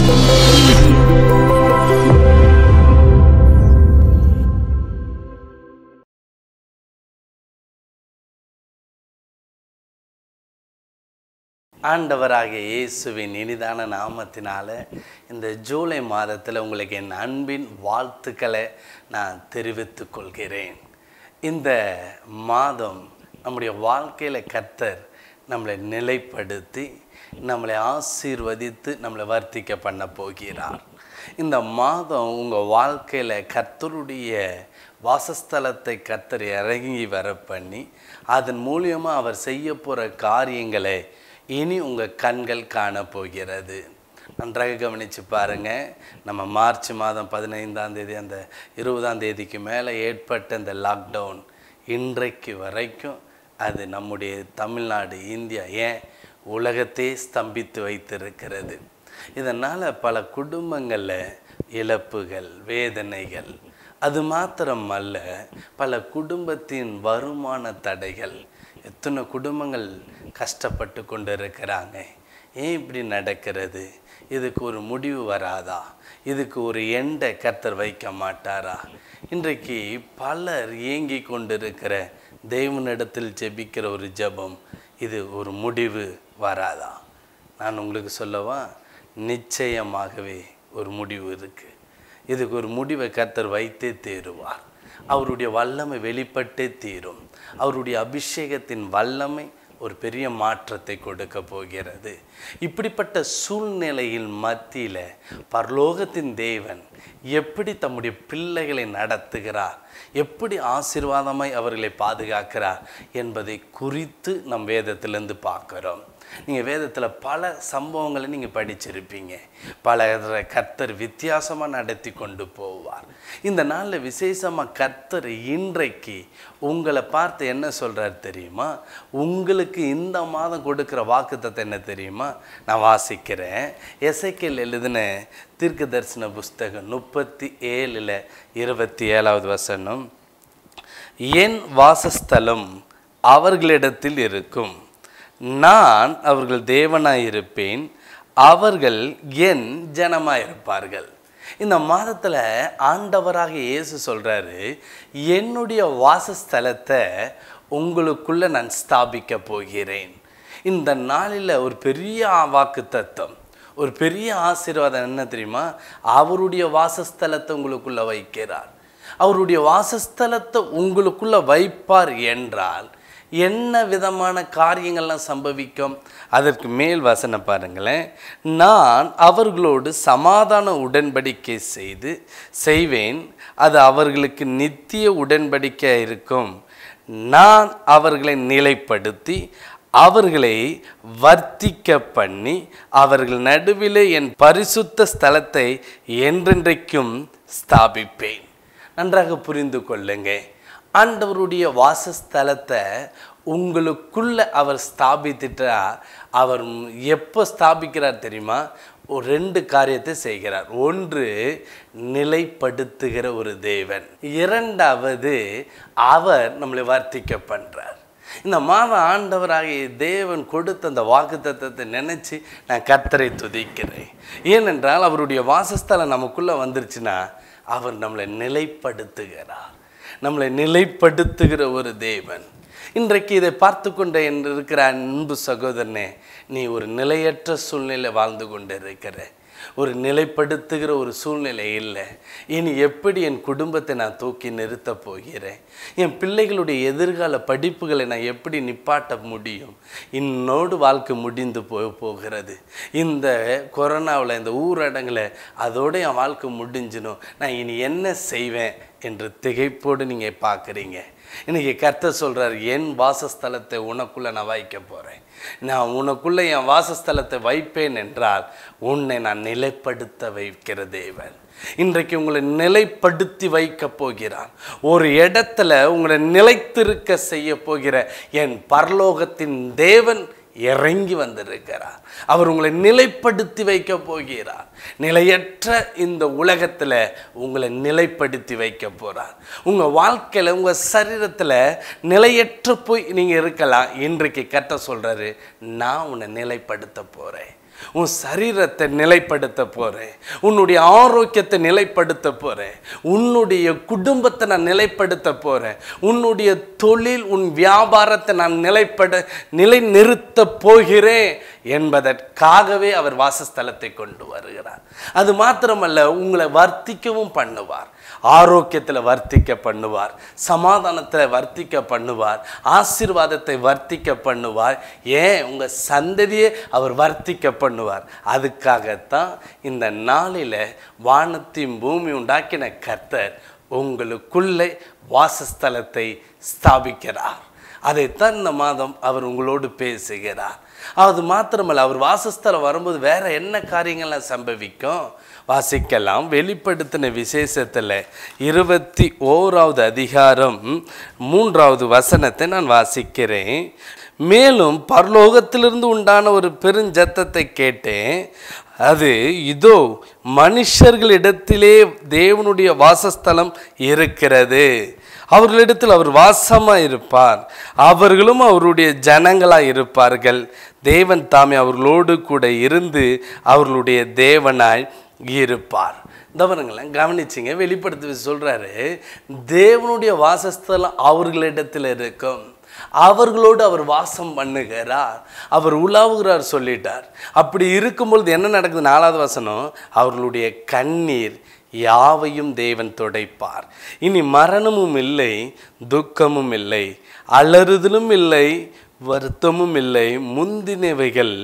ஆண்டவராகிய இயேசுவின் இனிதான நாமத்தினால இந்த ஜூலை மாதத்தில் உங்களுக்கு என் அன்பின் வாழ்த்துக்களை நான் தெரிவித்துக் கொள்கிறேன் இந்த மாதம் நம்முடைய வாழ்க்கையில் கர்த்தர் நம்மளை நிலைப்படுத்தி நம்மளை ஆசீர்வதித்து நம்மளை வர்த்திக்க பண்ண போகிறார் இந்த மாதம் உங்கள் வாழ்க்கையில் கர்த்தருடைய வாசஸ்தலத்தை கர்த்தர் இறங்கி வர பண்ணி அதன் மூலியமாக அவர் செய்ய போகிற காரியங்களை இனி உங்கள் கண்கள் காண போகிறது நன்றாக கவனித்து பாருங்கள் நம்ம மார்ச் மாதம் பதினைந்தாம் தேதி அந்த இருபதாம் தேதிக்கு மேலே ஏற்பட்ட இந்த லாக்டவுன் இன்றைக்கு வரைக்கும் அது நம்முடைய தமிழ்நாடு இந்தியா ஏன் உலகத்தையே ஸ்தம்பித்து வைத்திருக்கிறது இதனால் பல குடும்பங்களில் இழப்புகள் வேதனைகள் அது மாத்திரமல்ல பல குடும்பத்தின் வருமான தடைகள் எத்தனை குடும்பங்கள் கஷ்டப்பட்டு கொண்டு இருக்கிறாங்க ஏன் இப்படி நடக்கிறது இதுக்கு ஒரு முடிவு வராதா இதுக்கு ஒரு எண்டை கர்த்தர் வைக்க மாட்டாரா இன்றைக்கு பலர் ஏங்கி கொண்டிருக்கிற தேவனிடத்தில் ஜெபிக்கிற ஒரு ஜெபம் இது ஒரு முடிவு வராதா நான் உங்களுக்கு சொல்லவா நிச்சயமாகவே ஒரு முடிவு இருக்குது இதுக்கு ஒரு முடிவை கர்த்தர் வைத்தே தீருவார் அவருடைய வல்லமை வெளிப்பட்டே தீரும் அவருடைய அபிஷேகத்தின் வல்லமை ஒரு பெரிய மாற்றத்தை கொடுக்க போகிறது இப்படிப்பட்ட சூழ்நிலையில் மத்தியில் பரலோகத்தின் தேவன் எப்படி தம்முடைய பிள்ளைகளை நடத்துகிறார் எப்படி ஆசீர்வாதமாய் அவர்களை பாதுகாக்கிறார் என்பதை குறித்து நம் வேதத்திலிருந்து பார்க்குறோம் நீங்கள் வேதத்தில் பல சம்பவங்களை நீங்கள் படிச்சிருப்பீங்க பல இதுல கர்த்தர் வித்தியாசமாக நடத்தி கொண்டு போவார் இந்த நாளில் விசேஷமாக கர்த்தர் இன்றைக்கு உங்களை பார்த்து என்ன சொல்கிறார் தெரியுமா உங்களுக்கு இந்த மாதம் கொடுக்குற வாக்குத்தத்தை என்ன தெரியுமா நான் வாசிக்கிறேன் எசைக்கேல் எழுதின தீர்க்க தரிசன புஸ்தகம் முப்பத்தி ஏழில் இருபத்தி ஏழாவது வசனம் என் வாசஸ்தலம் அவர்களிடத்தில் இருக்கும் நான் அவர்கள் தேவனாயிருப்பேன் அவர்கள் என் ஜனமாயிருப்பார்கள் இந்த மாதத்தில் ஆண்டவராக இயேசு சொல்கிறாரு என்னுடைய வாசஸ்தலத்தை உங்களுக்குள்ள நான் ஸ்தாபிக்க போகிறேன் இந்த நாளில் ஒரு பெரிய வாக்கு தத்துவம் ஒரு பெரிய ஆசீர்வாதம் என்ன தெரியுமா அவருடைய வாசஸ்தலத்தை உங்களுக்குள்ள வைக்கிறார் அவருடைய வாசஸ்தலத்தை உங்களுக்குள்ள வைப்பார் என்றால் என்ன விதமான காரியங்கள்லாம் சம்பவிக்கும் அதற்கு மேல் வசனம் பாருங்களேன் நான் அவர்களோடு சமாதான உடன்படிக்கை செய்து செய்வேன் அது அவர்களுக்கு நித்திய உடன்படிக்கை இருக்கும் நான் அவர்களை நிலைப்படுத்தி அவர்களை வர்த்திக்க பண்ணி அவர்கள் நடுவிலே என் பரிசுத்த ஸ்தலத்தை என்றென்றைக்கும் ஸ்தாபிப்பேன் நன்றாக புரிந்து கொள்ளுங்க ஆண்டவருடைய வாசஸ்தலத்தை உங்களுக்குள்ள அவர் ஸ்தாபித்துட்டா அவர் எப்போ ஸ்தாபிக்கிறார் தெரியுமா ஒரு ரெண்டு காரியத்தை செய்கிறார் ஒன்று நிலைப்படுத்துகிற ஒரு தேவன் இரண்டாவது அவர் நம்மளை வர்த்திக்க பண்ணுறார் இந்த மாதம் ஆண்டவராகிய தேவன் கொடுத்த அந்த வாக்குத்தத்தத்தை நினச்சி நான் கர்த்தரை துதிக்கிறேன் ஏனென்றால் அவருடைய வாசஸ்தலம் நமக்குள்ளே வந்துருச்சுன்னா அவர் நம்மளை நிலைப்படுத்துகிறார் நம்மளை நிலைப்படுத்துகிற ஒரு தேவன் இன்றைக்கு இதை பார்த்து கொண்ட என்று இருக்கிற அன்பு சகோதரனே நீ ஒரு நிலையற்ற சூழ்நிலை வாழ்ந்து கொண்டு இருக்கிற ஒரு நிலைப்படுத்துகிற ஒரு சூழ்நிலை இல்லை இனி எப்படி என் குடும்பத்தை நான் தூக்கி நிறுத்தப் போகிறேன் என் பிள்ளைகளுடைய எதிர்கால படிப்புகளை நான் எப்படி நிப்பாட்ட முடியும் இன்னோடு வாழ்க்கை முடிந்து போ போகிறது இந்த கொரோனாவில் இந்த ஊரடங்கில் அதோட என் வாழ்க்கை முடிஞ்சிடும் நான் இனி என்ன செய்வேன் என்று திகைப்போடு நீங்கள் பார்க்குறீங்க இன்றைக்கி கர்த்தர் சொல்கிறார் என் வாசஸ்தலத்தை உனக்குள்ளே நான் வைக்க போகிறேன் நான் உனக்குள்ளே என் வாசஸ்தலத்தை வைப்பேன் என்றால் உன்னை நான் நிலைப்படுத்த வைக்கிற தேவன் இன்றைக்கு உங்களை நிலைப்படுத்தி வைக்க போகிறார் ஒரு இடத்துல உங்களை நிலைத்திருக்க செய்ய போகிற என் பரலோகத்தின் தேவன் இறங்கி வந்திருக்கிறார் அவர் உங்களை நிலைப்படுத்தி வைக்க போகிறார் நிலையற்ற இந்த உலகத்தில் உங்களை நிலைப்படுத்தி வைக்க போகிறார் உங்கள் வாழ்க்கையில் உங்கள் சரீரத்தில் நிலையற்ற போய் நீங்கள் இருக்கலாம் இன்றைக்கு கட்ட சொல்கிறாரு நான் உன்னை நிலைப்படுத்த போகிறேன் உன் சரீரத்தை நிலைப்படுத்த போகிறேன் உன்னுடைய ஆரோக்கியத்தை நிலைப்படுத்த போகிறேன் உன்னுடைய குடும்பத்தை நான் நிலைப்படுத்த போகிறேன் உன்னுடைய தொழில் உன் வியாபாரத்தை நான் நிலைப்பட நிலைநிறுத்த போகிறேன் என்பதற்காகவே அவர் வாசஸ்தலத்தை கொண்டு வருகிறார் அது மாத்திரமல்ல உங்களை வர்த்திக்கவும் பண்ணுவார் ஆரோக்கியத்தில் வர்த்திக்க பண்ணுவார் சமாதானத்தில் வர்த்திக்க பண்ணுவார் ஆசீர்வாதத்தை வர்த்திக்க பண்ணுவார் ஏன் உங்கள் சந்ததியை அவர் வர்த்திக்க பண்ணுவார் அதுக்காகத்தான் இந்த நாளில் வானத்தையும் பூமி உண்டாக்கின கர்த்தர் உங்களுக்குள்ளே வாசஸ்தலத்தை ஸ்தாபிக்கிறார் அதைத்தான் இந்த மாதம் அவர் உங்களோடு பேசுகிறார் அது மாத்திரமல்ல அவர் வாசஸ்தலம் வரும்போது வேற என்ன காரியங்கள்லாம் சம்பவிக்கும் வாசிக்கலாம் வெளிப்படுத்தின விசேஷத்தில் இருபத்தி ஓராவது அதிகாரம் மூன்றாவது வசனத்தை நான் வாசிக்கிறேன் மேலும் பரலோகத்திலிருந்து உண்டான ஒரு பெருஞ்சத்தத்தை கேட்டேன் அது இதோ மனுஷர்களிடத்திலே தேவனுடைய வாசஸ்தலம் இருக்கிறது அவர்களிடத்தில் அவர் வாசமாக இருப்பார் அவர்களும் அவருடைய ஜனங்களாக இருப்பார்கள் தேவன் தாமே அவர்களோடு கூட இருந்து அவர்களுடைய தேவனாய் இருப்பார் தவறுங்களேன் கவனிச்சிங்க வெளிப்படுத்தி சொல்கிறாரு தேவனுடைய வாசஸ்தலம் அவர்களிடத்தில் இருக்கும் அவர்களோடு அவர் வாசம் பண்ணுகிறார் அவர் உலாவுகிறார் சொல்லிட்டார் அப்படி இருக்கும்பொழுது என்ன நடக்குது நாலாவது வசனம் அவர்களுடைய கண்ணீர் யாவையும் தேவன் துடைப்பார் இனி மரணமும் இல்லை துக்கமும் இல்லை அலறுதலும் இல்லை வருத்தமும் இல்லை முந்தினவைகள்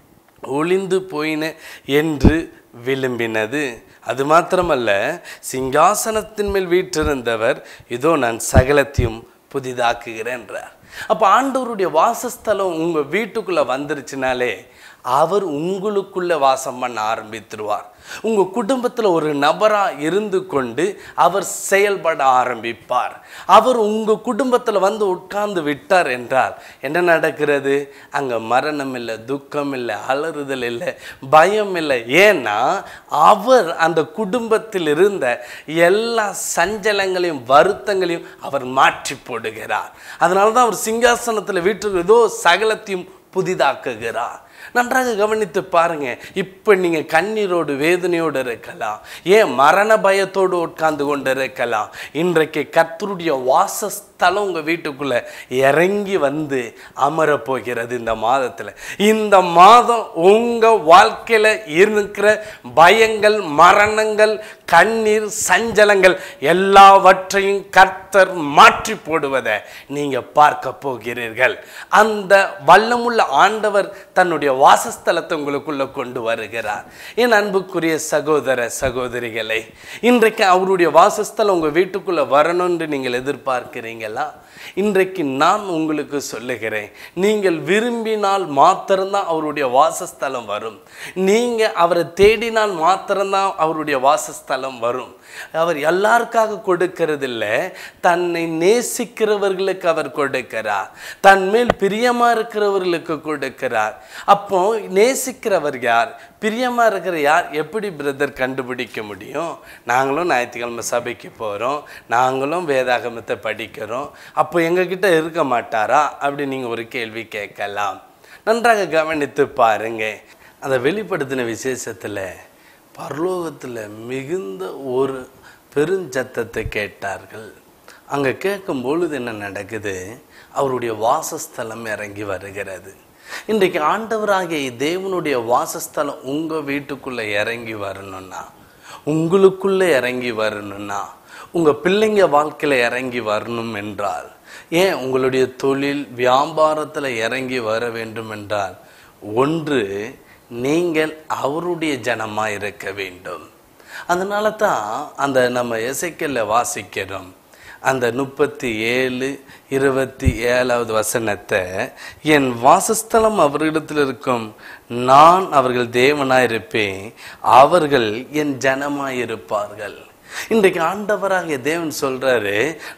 ஒளிந்து போயின என்று விளம்பினது அது மாத்திரமல்ல சிங்காசனத்தின் மேல் வீற்றிருந்தவர் இதோ நான் சகலத்தையும் புதிதாக்குகிறேன் என்றார் அப்போ ஆண்டவருடைய வாசஸ்தலம் உங்கள் வீட்டுக்குள்ளே வந்துருச்சுனாலே அவர் உங்களுக்குள்ளே வாசம் பண்ண ஆரம்பித்துருவார் உங்கள் குடும்பத்தில் ஒரு நபராக இருந்து கொண்டு அவர் செயல்பட ஆரம்பிப்பார் அவர் உங்கள் குடும்பத்தில் வந்து உட்கார்ந்து விட்டார் என்றால் என்ன நடக்கிறது அங்கே மரணம் இல்லை துக்கம் இல்லை அலறுதல் இல்லை பயம் இல்லை ஏன்னா அவர் அந்த குடும்பத்தில் இருந்த எல்லா சஞ்சலங்களையும் வருத்தங்களையும் அவர் மாற்றி போடுகிறார் அதனால தான் அவர் சிங்காசனத்தில் வீட்டுக்கு ஏதோ சகலத்தையும் புதிதாக்குகிறார் நன்றாக கவனித்து பாருங்க இப்போ நீங்கள் கண்ணீரோடு வேதனையோடு இருக்கலாம் ஏன் மரண பயத்தோடு உட்கார்ந்து கொண்டு இருக்கலாம் இன்றைக்கு கர்த்தருடைய வாசஸ்தலம் உங்கள் வீட்டுக்குள்ளே இறங்கி வந்து அமரப் போகிறது இந்த மாதத்தில் இந்த மாதம் உங்கள் வாழ்க்கையில் இருக்கிற பயங்கள் மரணங்கள் கண்ணீர் சஞ்சலங்கள் எல்லாவற்றையும் கர்த்தர் மாற்றி போடுவதை நீங்கள் பார்க்க போகிறீர்கள் அந்த வல்லமுள்ள ஆண்டவர் தன்னுடைய வாசஸ்தலத்தை உங்களுக்குள்ள கொண்டு வருகிறார் என் அன்புக்குரிய சகோதர சகோதரிகளை இன்றைக்கு அவருடைய வாசஸ்தலம் உங்கள் வீட்டுக்குள்ளே வரணும்னு நீங்கள் எதிர்பார்க்கிறீங்களா இன்றைக்கு நான் உங்களுக்கு சொல்லுகிறேன் நீங்கள் விரும்பினால் மாத்திரம்தான் அவருடைய வாசஸ்தலம் வரும் நீங்கள் அவரை தேடினால் மாத்திரம்தான் அவருடைய வாசஸ்தலம் வரும் அவர் எல்லாருக்காக கொடுக்கறதில்ல தன்னை நேசிக்கிறவர்களுக்கு அவர் கொடுக்கிறார் தன் மேல் பிரியமா இருக்கிறவர்களுக்கு கொடுக்கிறார் அப்போ நேசிக்கிறவர் யார் பிரியமா இருக்கிற யார் எப்படி பிரதர் கண்டுபிடிக்க முடியும் நாங்களும் ஞாயிற்றுக்கிழமை சபைக்கு போகிறோம் நாங்களும் வேதாகமத்தை படிக்கிறோம் அப்போ எங்ககிட்ட இருக்க மாட்டாரா அப்படி நீங்கள் ஒரு கேள்வி கேட்கலாம் நன்றாக கவனித்து பாருங்க அந்த வெளிப்படுத்தின விசேஷத்தில் பரலோகத்தில் மிகுந்த ஒரு பெருஞ்சத்தத்தை கேட்டார்கள் அங்கே கேட்கும் பொழுது என்ன நடக்குது அவருடைய வாசஸ்தலம் இறங்கி வருகிறது இன்றைக்கு ஆண்டவராகிய தேவனுடைய வாசஸ்தலம் உங்கள் வீட்டுக்குள்ளே இறங்கி வரணும்னா உங்களுக்குள்ளே இறங்கி வரணும்னா உங்கள் பிள்ளைங்க வாழ்க்கையில் இறங்கி வரணும் என்றால் ஏன் உங்களுடைய தொழில் வியாபாரத்தில் இறங்கி வர வேண்டும் என்றால் ஒன்று நீங்கள் அவருடைய ஜனமாக இருக்க வேண்டும் அதனால தான் அந்த நம்ம எசைக்கல்ல வாசிக்கிறோம் அந்த முப்பத்தி ஏழு இருபத்தி ஏழாவது வசனத்தை என் வாசஸ்தலம் அவர்களிடத்தில் இருக்கும் நான் அவர்கள் தேவனாய் இருப்பேன் அவர்கள் என் ஜனமாய் இருப்பார்கள் இன்றைக்கு ஆண்டவராகிய தேவன் சொல்றாரு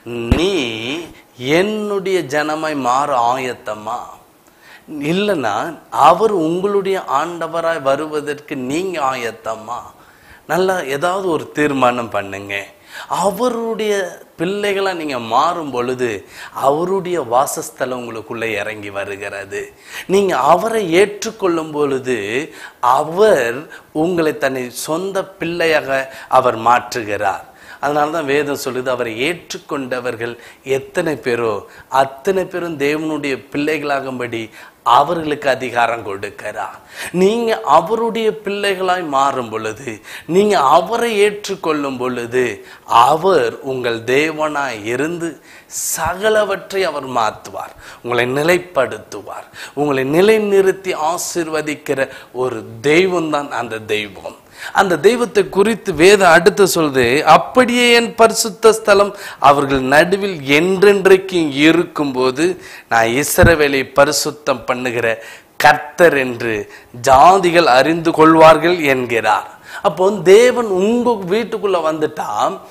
நீ என்னுடைய ஜனமாய் மாற ஆயத்தமா இல்லைன்னா அவர் உங்களுடைய ஆண்டவராய் வருவதற்கு நீங்க ஆயத்தமா நல்லா ஏதாவது ஒரு தீர்மானம் பண்ணுங்க அவருடைய பிள்ளைகளா நீங்க மாறும் பொழுது அவருடைய வாசஸ்தலம் உங்களுக்குள்ள இறங்கி வருகிறது நீங்க அவரை ஏற்றுக்கொள்ளும் பொழுது அவர் உங்களை தன்னை சொந்த பிள்ளையாக அவர் மாற்றுகிறார் அதனால தான் வேதம் சொல்லுது அவரை ஏற்றுக்கொண்டவர்கள் எத்தனை பேரோ அத்தனை பேரும் தேவனுடைய பிள்ளைகளாகும்படி அவர்களுக்கு அதிகாரம் கொடுக்கிறார் நீங்க அவருடைய பிள்ளைகளாய் மாறும் பொழுது நீங்க அவரை ஏற்றுக்கொள்ளும் பொழுது அவர் உங்கள் தேவனாய் இருந்து சகலவற்றை அவர் மாற்றுவார் உங்களை நிலைப்படுத்துவார் உங்களை நிலைநிறுத்தி ஆசீர்வதிக்கிற ஒரு தெய்வம் தான் அந்த தெய்வம் அந்த தெய்வத்தை குறித்து வேதம் அடுத்து சொல்லுது அப்படியே என் பரிசுத்த ஸ்தலம் அவர்கள் நடுவில் என்றென்றைக்கும் இருக்கும்போது நான் இஸ்ரவேலை பரிசுத்தம் பண்ணுகிற கர்த்தர் என்று ஜாதிகள் அறிந்து கொள்வார்கள் என்கிறார் அப்போ தேவன் உங்க வீட்டுக்குள்ள வந்துட்டா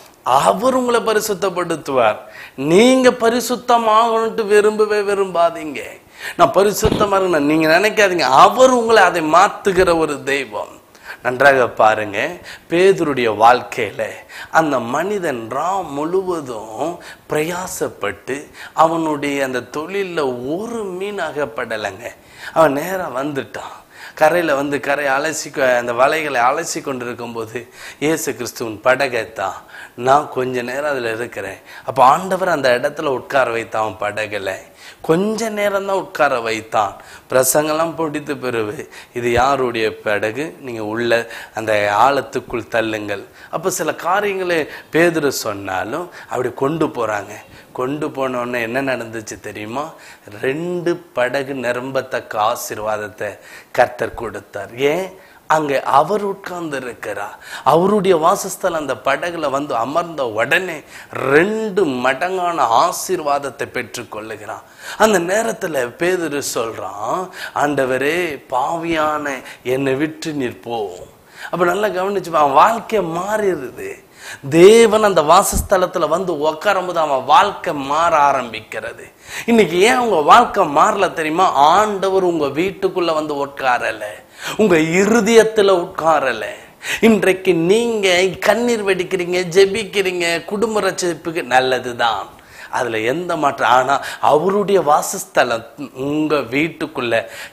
அவர் உங்களை பரிசுத்தப்படுத்துவார் நீங்க பரிசுத்தமாகணும்ட்டு விரும்பவே விரும்பாதீங்க நான் பரிசுத்தமா இருக்கணும் நீங்க நினைக்காதீங்க அவர் உங்களை அதை மாத்துகிற ஒரு தெய்வம் நன்றாக பாருங்க பேதுருடைய வாழ்க்கையில அந்த மனிதன் ரா முழுவதும் பிரயாசப்பட்டு அவனுடைய அந்த தொழிலில் ஒரு மீன் அகப்படலைங்க அவன் நேரா வந்துட்டான் கரையில் வந்து கரையை அலசி கொ- அந்த வலைகளை அலசி கொண்டிருக்கும் போது இயேசு கிறிஸ்துவின் படகைத்தான் நான் கொஞ்ச நேரம் அதில் இருக்கிறேன் அப்போ ஆண்டவர் அந்த இடத்துல உட்கார வைத்தான் அவன் படகுல கொஞ்ச நேரம் தான் உட்கார வைத்தான் பிரசங்கெல்லாம் பிடித்த பிறகு இது யாருடைய படகு நீங்கள் உள்ள அந்த ஆழத்துக்குள் தள்ளுங்கள் அப்போ சில காரியங்களை பேதுரு சொன்னாலும் அப்படி கொண்டு போகிறாங்க கொண்டு போன உடனே என்ன நடந்துச்சு தெரியுமா ரெண்டு படகு நிரம்பத்தக்க ஆசீர்வாதத்தை கர்த்தர் கொடுத்தார் ஏன் அங்கே அவர் உட்கார்ந்து இருக்கிறார் அவருடைய வாசஸ்தலம் அந்த படகுல வந்து அமர்ந்த உடனே ரெண்டு மடங்கான ஆசீர்வாதத்தை பெற்றுக்கொள்ளுகிறான் அந்த நேரத்துல பேதுரு சொல்றான் ஆண்டவரே பாவியான என்னை விட்டு நீர் போ அப்ப நல்லா கவனிச்சு பா, அவன் வாழ்க்கை மாறிடுது தேவன் அந்த வாசஸ்தலத்துல வந்து உட்காரும் போது அவன் வாழ்க்கை மாற ஆரம்பிக்கிறது இன்னைக்கு ஏன் உங்க வாழ்க்கை மாறல தெரியுமா ஆண்டவர் உங்க வீட்டுக்குள்ள வந்து உட்காரல உங்க இருதயத்துல உட்காரல இன்றைக்கு நீங்க கண்ணீர் வெடிக்கிறீங்க ஜெபிக்கிறீங்க குடும்ப ரட்சிப்புக்கு நல்லதுதான் அதுல எந்த மாற்றம் ஆனா அவருடைய வாசஸ்தலம் உங்க வீட்டுக்குள்ள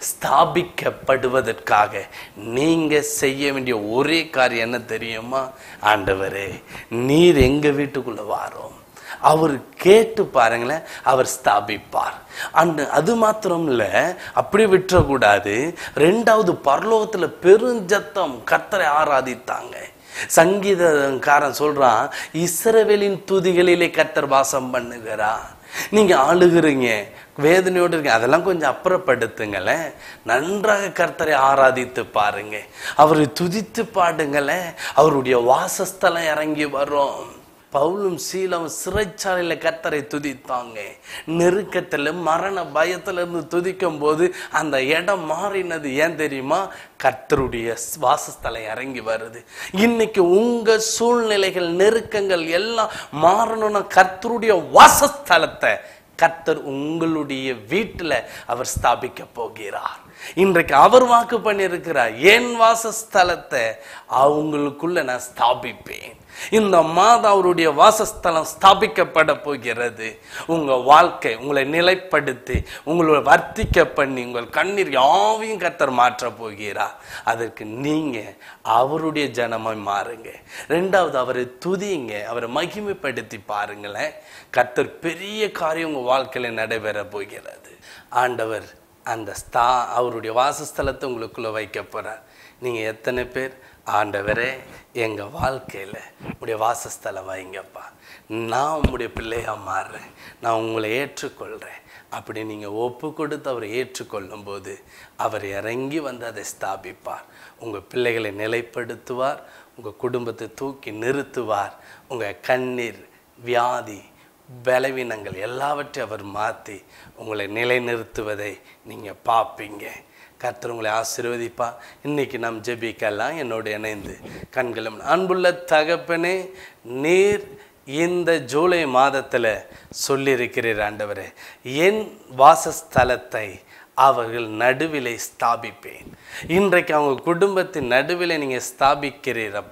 ஸ்தாபிக்கப்படுவதற்காக நீங்க செய்ய வேண்டிய ஒரே காரியம் என்ன தெரியுமா ஆண்டவரே நீர் எங்க வீட்டுக்குள்ள வாரோம் அவர் கேட்டு பாருங்களேன் அவர் ஸ்தாபிப்பார் அண்ட் அது மாத்திரம் இல்ல அப்படி விட்டுறக்கூடாது ரெண்டாவது பரலோகத்துல பெருஞ்சத்தம் கர்த்தரை ஆராதித்தாங்க சங்கீதக்காரன் சொல்றான் இஸ்ரவேலின் துதிகளிலே கர்த்தர் வாசம் பண்ணுகிறா நீங்க ஆளுகிறீங்க வேதனையோடு இருக்கீங்க அதெல்லாம் கொஞ்சம் அப்புறப்படுத்துங்களேன் நன்றாக கர்த்தரை ஆராதித்து பாருங்க அவரை துதித்து பாடுங்களேன் அவருடைய வாசஸ்தலம் இறங்கி வரும் பவுலும் சீலம் சிறைச்சாலையில கர்த்தரை துதித்தாங்க நெருக்கத்துல மரண பயத்துல இருந்து துதிக்கும் போது அந்த இடம் மாறினது ஏன் தெரியுமா கர்த்தருடைய வாசஸ்தலம் இறங்கி வருது இன்னைக்கு உங்க சூழ்நிலைகள் நெருக்கங்கள் எல்லாம் மாறணும்னா கர்த்தருடைய வாசஸ்தலத்தை கர்த்தர் உங்களுடைய வீட்டுல அவர் ஸ்தாபிக்க போகிறார் இன்றைக்கு அவர் வாக்கு பண்ணியிருக்கிறார் என் வாசஸ்தலத்தை அவங்களுக்குள்ள நான் ஸ்தாபிப்பேன் இந்த மாதம் அவருடைய வாசஸ்தலம் ஸ்தாபிக்கப்பட போகிறது உங்க வாழ்க்கை உங்களை நிலைப்படுத்தி உங்களை வர்த்திக்க பண்ணி உங்கள் கண்ணீர் யாவையும் கர்த்தர் மாற்ற போகிறார் அதற்கு நீங்க அவருடைய ஜனமாய் மாறுங்க ரெண்டாவது அவரை துதிங்க அவரை மகிமைப்படுத்தி பாருங்களேன் கர்த்தர் பெரிய காரியம் உங்க வாழ்க்கையில நடைபெற போகிறது ஆண்டவர் அந்த ஸ்தா அவருடைய வாசஸ்தலத்தை உங்களுக்குள்ள வைக்க போறார் நீங்க எத்தனை பேர் ஆண்டவரே எங்க வாழ்க்கையில உடைய வாசஸ்தலம் வைங்கப்பா நான் உங்களுடைய பிள்ளையா மாறுறேன் நான் உங்களை ஏற்றுக்கொள்றேன் அப்படி நீங்க ஒப்பு கொடுத்து அவரை ஏற்றுக்கொள்ளும் போது அவர் இறங்கி வந்து அதை ஸ்தாபிப்பார் உங்க பிள்ளைகளை நிலைப்படுத்துவார் உங்க குடும்பத்தை தூக்கி நிறுத்துவார் உங்க கண்ணீர் வியாதி பலவீனங்கள் எல்லாவற்றையும் அவர் மாற்றி உங்களை நிலைநிறுத்துவதை நீங்கள் பார்ப்பீங்க கர்த்தர் உங்களை ஆசீர்வதிப்பா இன்னைக்கு நாம் ஜெபிக்கலாம் என்னோடு இணைந்து கண்களும் அன்புள்ள தகப்பனே நீர் இந்த ஜூலை மாதத்தில் சொல்லியிருக்கிறீர் ஆண்டவரே என் வாசஸ்தலத்தை அவர்கள் நடுவிலே ஸ்தாபிப்பேன் இன்றைக்கு அவங்க குடும்பத்தின் நடுவிலே நீங்கள் ஸ்தாபிக்கிறீரப்பா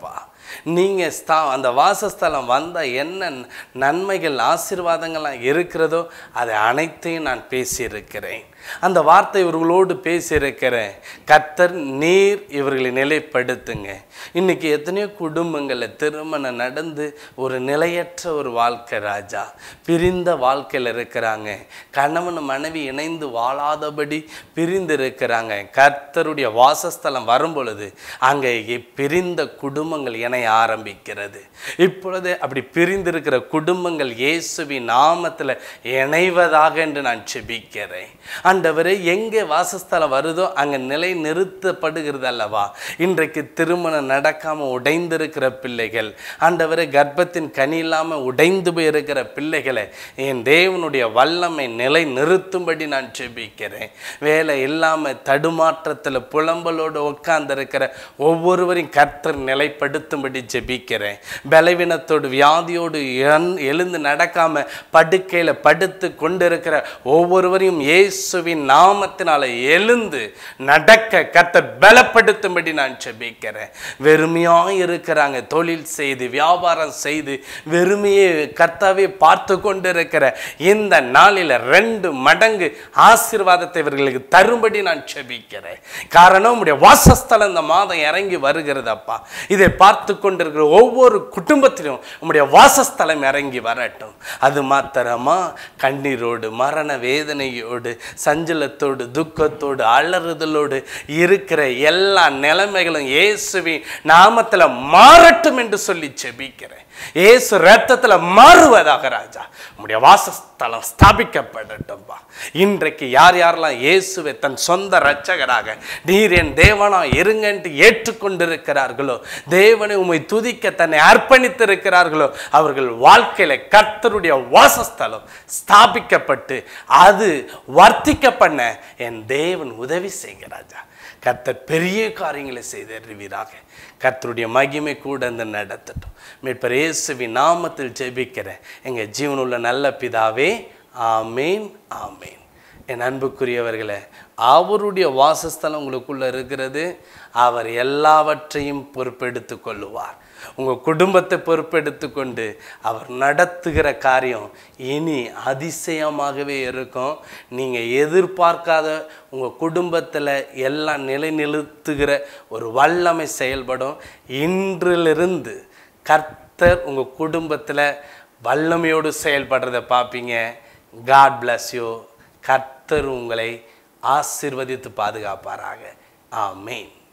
நீங்கள் ஸ்தா அந்த வாசஸ்தலம் வந்தால் என்ன நன்மைகள் ஆசீர்வாதங்கள்லாம் இருக்கிறதோ அதை அனைத்தையும் நான் பேசியிருக்கிறேன் அந்த வார்த்தை இவர்களோடு பேசியிருக்கிறேன் கர்த்தர் நீர் இவர்களை நிலைப்படுத்துங்க இன்னைக்கு எத்தனையோ குடும்பங்களில் திருமணம் நடந்து ஒரு நிலையற்ற ஒரு வாழ்க்கை ராஜா பிரிந்த வாழ்க்கையில் இருக்கிறாங்க கணவன் மனைவி இணைந்து வாழாதபடி பிரிந்து இருக்கிறாங்க கர்த்தருடைய வாசஸ்தலம் வரும் பொழுது அங்கே பிரிந்த குடும்பங்கள் இணைய ஆரம்பிக்கிறது இப்பொழுது அப்படி பிரிந்திருக்கிற குடும்பங்கள் இயேசுவின் நாமத்தில் இணைவதாக என்று நான் செபிக்கிறேன் ஆண்டவரே எங்கே வாசஸ்தலம் வருதோ அங்கே நிலை நிறுத்தப்படுகிறது அல்லவா இன்றைக்கு திருமணம் நடக்காமல் உடைந்திருக்கிற பிள்ளைகள் ஆண்டவரே கர்ப்பத்தின் கனி இல்லாமல் உடைந்து போயிருக்கிற பிள்ளைகளை என் தேவனுடைய வல்லமை நிலை நிறுத்தும்படி நான் செபிக்கிறேன் வேலை இல்லாமல் தடுமாற்றத்தில் புலம்பலோடு உட்கார்ந்திருக்கிற ஒவ்வொருவரையும் கர்த்தர் நிலைப்படுத்தும்படி ஜெபிக்கிறேன் பலவீனத்தோடு வியாதியோடு எழுந்- எழுந்து நடக்காம படுக்கையில் படுத்து கொண்டிருக்கிற ஒவ்வொருவரையும் இயேசுவின் நாமத்தினால எழுந்து நடக்க கர்த்தர் பலப்படுத்தும்படி நான் ஜெபிக்கிறேன் வெறுமையாக இருக்கிறாங்க தொழில் செய்து வியாபாரம் செய்து வெறுமையே கர்த்தாவே பார்த்து கொண்டிருக்கிற இந்த நாளில் ரெண்டு மடங்கு ஆசீர்வாதத்தை இவர்களுக்கு தரும்படி நான் செபிக்கிறேன் காரணம் உடைய வாசஸ்தலம் இந்த மாதம் இறங்கி வருகிறதப்பா இதை பார்த்து கொண்டிருக்கிற ஒவ்வொரு குடும்பத்திலும் உம்முடைய வாசஸ்தலம் இறங்கி வரட்டும் அது மாத்திரமா கண்ணீரோடு மரண வேதனையோடு சஞ்சலத்தோடு துக்கத்தோடு அலறுதலோடு இருக்கிற எல்லா நிலைமைகளும் இயேசுவின் நாமத்தில் மாறட்டும் என்று சொல்லி செபிக்கிறேன் இயேசு ரத்தத்தில் மாறுவதாக ராஜா உம்முடைய வாசஸ்தலம் ஸ்தாபிக்கப்படட்டும்பா இன்றைக்கு யார் யாரெல்லாம் இயேசுவை தன் சொந்த இரட்சகராக நீர் என் தேவனா இருங்கன்ட்டு ஏற்றுக்கொண்டிருக்கிறார்களோ தேவனை உம்மை துதிக்க தன்னை அர்ப்பணித்திருக்கிறார்களோ அவர்கள் வாழ்க்கையில கர்த்தருடைய வாசஸ்தலம் ஸ்தாபிக்கப்பட்டு அது வர்த்திக்க பண்ண என் தேவன் உதவி செய்கிறார் ராஜா கர்த்தர் பெரிய காரியங்களை செய்தறிவீராக கர்த்தருடைய மகிமை கூட இந்த நடத்தட்டும் மீட்பர் இயேசுவின் நாமத்தில் ஜெபிக்கிறேன் எங்கள் ஜீவனுள்ள நல்ல பிதாவே ஆமேன் ஆமேன் என் அன்புக்குரியவர்களே அவருடைய வாசஸ்தலம் உங்களுக்குள்ள இருக்கிறது அவர் எல்லாவற்றையும் பொறுப்பெடுத்து கொள்ளுவார் உங்கள் குடும்பத்தை பொறுப்பெடுத்து கொண்டு அவர் நடத்துகிற காரியம் இனி அதிசயமாகவே இருக்கும் நீங்கள் எதிர்பார்க்காத உங்கள் குடும்பத்தில் எல்லாம் நிலைநிறுத்துகிற ஒரு வல்லமை செயல்படும் இன்றிலிருந்து கர்த்தர் உங்கள் குடும்பத்தில் வல்லமையோடு செயல்படுறதை பார்ப்பீங்க காட் bless யூ கர்த்தர் உங்களை ஆசீர்வதித்து பாதுகாப்பாராக ஆமென்